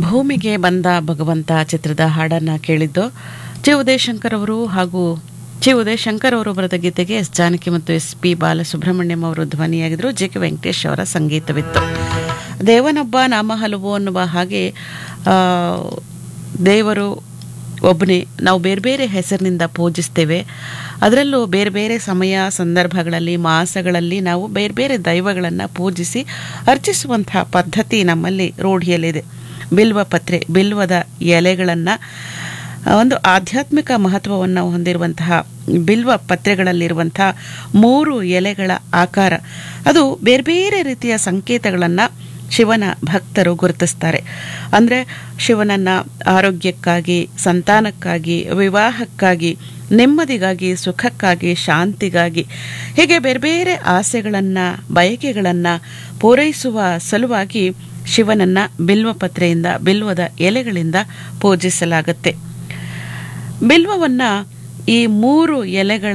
ಭೂಮಿಗೆ ಬಂದ ಭಗವಂತ ಚಿತ್ರದ ಹಾಡನ್ನು ಕೇಳಿದ್ದು ಚಿ ಉದಯಶಂಕರ್ ಅವರು ಹಾಗೂ ಚಿ ಉದಯಶಂಕರ್ ಅವರು ಬರೆದ ಗೀತೆಗೆ ಎಸ್ ಜಾನಕಿ ಮತ್ತು ಎಸ್ ಪಿ ಬಾಲಸುಬ್ರಹ್ಮಣ್ಯಂ ಅವರು ಧ್ವನಿಯಾಗಿದ್ದರು ಜೆ ಕೆ ವೆಂಕಟೇಶ್ ಅವರ ಸಂಗೀತವಿತ್ತು ದೇವನೊಬ್ಬ ನಾಮ ಹಲವು ಅನ್ನುವ ಹಾಗೆ ಆ, ದೇವರು ಒಬ್ಬನೇ ನಾವು ಬೇರೆ ಬೇರೆ ಹೆಸರಿನಿಂದ ಪೂಜಿಸ್ತೇವೆ ಅದರಲ್ಲೂ ಬೇರೆ ಬೇರೆ ಸಮಯ ಸಂದರ್ಭಗಳಲ್ಲಿ ಮಾಸಗಳಲ್ಲಿ ನಾವು ಬೇರೆ ಬೇರೆ ದೈವಗಳನ್ನು ಪೂಜಿಸಿ ಅರ್ಚಿಸುವಂತಹ ಪದ್ಧತಿ ನಮ್ಮಲ್ಲಿ ರೂಢಿಯಲ್ಲಿದೆ ಬಿಲ್ವ ಪತ್ರೆ ಬಿಲ್ವದ ಎಲೆಗಳನ್ನು ಒಂದು ಆಧ್ಯಾತ್ಮಿಕ ಮಹತ್ವವನ್ನು ಹೊಂದಿರುವಂತಹ ಬಿಲ್ವ ಪತ್ರೆಗಳಲ್ಲಿರುವಂತಹ ಮೂರು ಎಲೆಗಳ ಆಕಾರ ಅದು ಬೇರೆ ಬೇರೆ ರೀತಿಯ ಸಂಕೇತಗಳನ್ನು ಶಿವನ ಭಕ್ತರು ಗುರುತಿಸ್ತಾರೆ ಅಂದರೆ ಶಿವನನ್ನು ಆರೋಗ್ಯಕ್ಕಾಗಿ ಸಂತಾನಕ್ಕಾಗಿ ವಿವಾಹಕ್ಕಾಗಿ ನೆಮ್ಮದಿಗಾಗಿ ಸುಖಕ್ಕಾಗಿ ಶಾಂತಿಗಾಗಿ ಹೀಗೆ ಬೇರೆ ಬೇರೆ ಆಸೆಗಳನ್ನು ಬಯಕೆಗಳನ್ನು ಪೂರೈಸುವ ಸಲುವಾಗಿ ಶಿವನನ್ನು ಬಿಲ್ವಪತ್ರೆಯಿಂದ ಬಿಲ್ವದ ಎಲೆಗಳಿಂದ ಪೂಜಿಸಲಾಗುತ್ತೆ ಬಿಲ್ವವನ್ನು ಈ ಮೂರು ಎಲೆಗಳ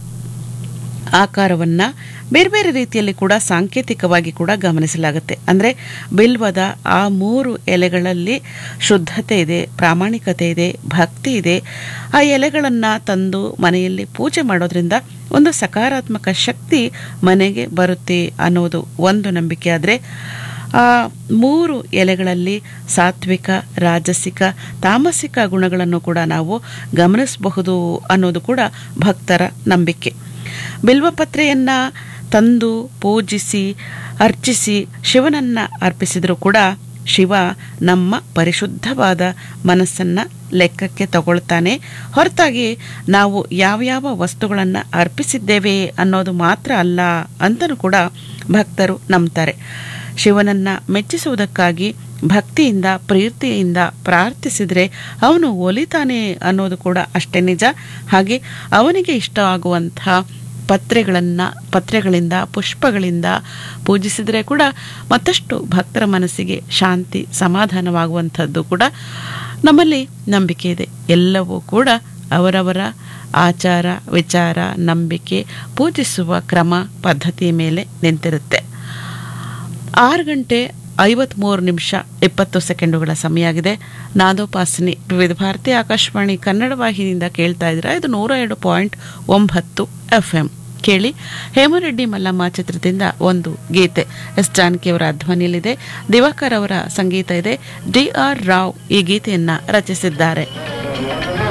ಆಕಾರವನ್ನು ಬೇರೆ ಬೇರೆ ರೀತಿಯಲ್ಲಿ ಕೂಡ ಸಾಂಕೇತಿಕವಾಗಿ ಕೂಡ ಗಮನಿಸಲಾಗುತ್ತೆ ಅಂದರೆ ಬಿಲ್ವದ ಆ ಮೂರು ಎಲೆಗಳಲ್ಲಿ ಶುದ್ಧತೆ ಇದೆ ಪ್ರಾಮಾಣಿಕತೆ ಇದೆ ಭಕ್ತಿ ಇದೆ ಆ ಎಲೆಗಳನ್ನು ತಂದು ಮನೆಯಲ್ಲಿ ಪೂಜೆ ಮಾಡೋದ್ರಿಂದ ಒಂದು ಸಕಾರಾತ್ಮಕ ಶಕ್ತಿ ಮನೆಗೆ ಬರುತ್ತೆ ಅನ್ನೋದು ಒಂದು ನಂಬಿಕೆ ಆದರೆ ಆ ಮೂರು ಎಲೆಗಳಲ್ಲಿ ಸಾತ್ವಿಕ ರಾಜಸಿಕ ತಾಮಸಿಕ ಗುಣಗಳನ್ನು ಕೂಡ ನಾವು ಗಮನಿಸಬಹುದು ಅನ್ನೋದು ಕೂಡ ಭಕ್ತರ ನಂಬಿಕೆ ಬಿಲ್ವಪತ್ರೆಯನ್ನು ತಂದು ಪೂಜಿಸಿ ಅರ್ಚಿಸಿ ಶಿವನನ್ನು ಅರ್ಪಿಸಿದರೂ ಕೂಡ ಶಿವ ನಮ್ಮ ಪರಿಶುದ್ಧವಾದ ಮನಸ್ಸನ್ನು ಲೆಕ್ಕಕ್ಕೆ ತಗೊಳ್ತಾನೆ ಹೊರತಾಗಿ ನಾವು ಯಾವ್ಯಾವ ವಸ್ತುಗಳನ್ನು ಅರ್ಪಿಸಿದ್ದೇವೆ ಅನ್ನೋದು ಮಾತ್ರ ಅಲ್ಲ ಅಂತಲೂ ಕೂಡ ಭಕ್ತರು ನಂಬ್ತಾರೆ ಶಿವನನ್ನು ಮೆಚ್ಚಿಸುವುದಕ್ಕಾಗಿ ಭಕ್ತಿಯಿಂದ ಪ್ರೀತಿಯಿಂದ ಪ್ರಾರ್ಥಿಸಿದರೆ ಅವನು ಒಲಿತಾನೆ ಅನ್ನೋದು ಕೂಡ ಅಷ್ಟೇ ನಿಜ ಹಾಗೆ ಅವನಿಗೆ ಇಷ್ಟವಾಗುವಂಥ ಪತ್ರೆಗಳನ್ನು ಪತ್ರೆಗಳಿಂದ ಪುಷ್ಪಗಳಿಂದ ಪೂಜಿಸಿದರೆ ಕೂಡ ಮತ್ತಷ್ಟು ಭಕ್ತರ ಮನಸ್ಸಿಗೆ ಶಾಂತಿ ಸಮಾಧಾನವಾಗುವಂಥದ್ದು ಕೂಡ ನಮ್ಮಲ್ಲಿ ನಂಬಿಕೆ ಇದೆ ಎಲ್ಲವೂ ಕೂಡ ಅವರವರ ಆಚಾರ ವಿಚಾರ ನಂಬಿಕೆ ಪೂಜಿಸುವ ಕ್ರಮ ಪದ್ಧತಿಯ ಮೇಲೆ ನಿಂತಿರುತ್ತೆ ಆರು ಗಂಟೆ ಐವತ್ಮೂರು ನಿಮಿಷ ಇಪ್ಪತ್ತು ಸೆಕೆಂಡುಗಳ ಸಮಯ ಆಗಿದೆ ನಾದೋಪಾಸನೆ ವಿವಿಧ ಭಾರತಿ ಆಕಾಶವಾಣಿ ಕನ್ನಡ ವಾಹಿನಿಯಿಂದ ಕೇಳ್ತಾ ಇದ್ದೀರಾ ಇದು ನೂರ ಎರಡು ಪಾಯಿಂಟ್ ಒಂಬತ್ತು ಎಫ್ ಎಂ ಕೇಳಿ ಹೇಮರೆಡ್ಡಿ ಮಲ್ಲಮ್ಮ ಚಿತ್ರದಿಂದ ಒಂದು ಗೀತೆ ಎಸ್ ಜಾನಕಿಯವರ ಧ್ವನಿಯಲ್ಲಿದೆ ದಿವಾಕರ್ ಅವರ ಸಂಗೀತ ಇದೆ ಡಿ ಆರ್ ರಾವ್ ಈ ಗೀತೆಯನ್ನ ರಚಿಸಿದ್ದಾರೆ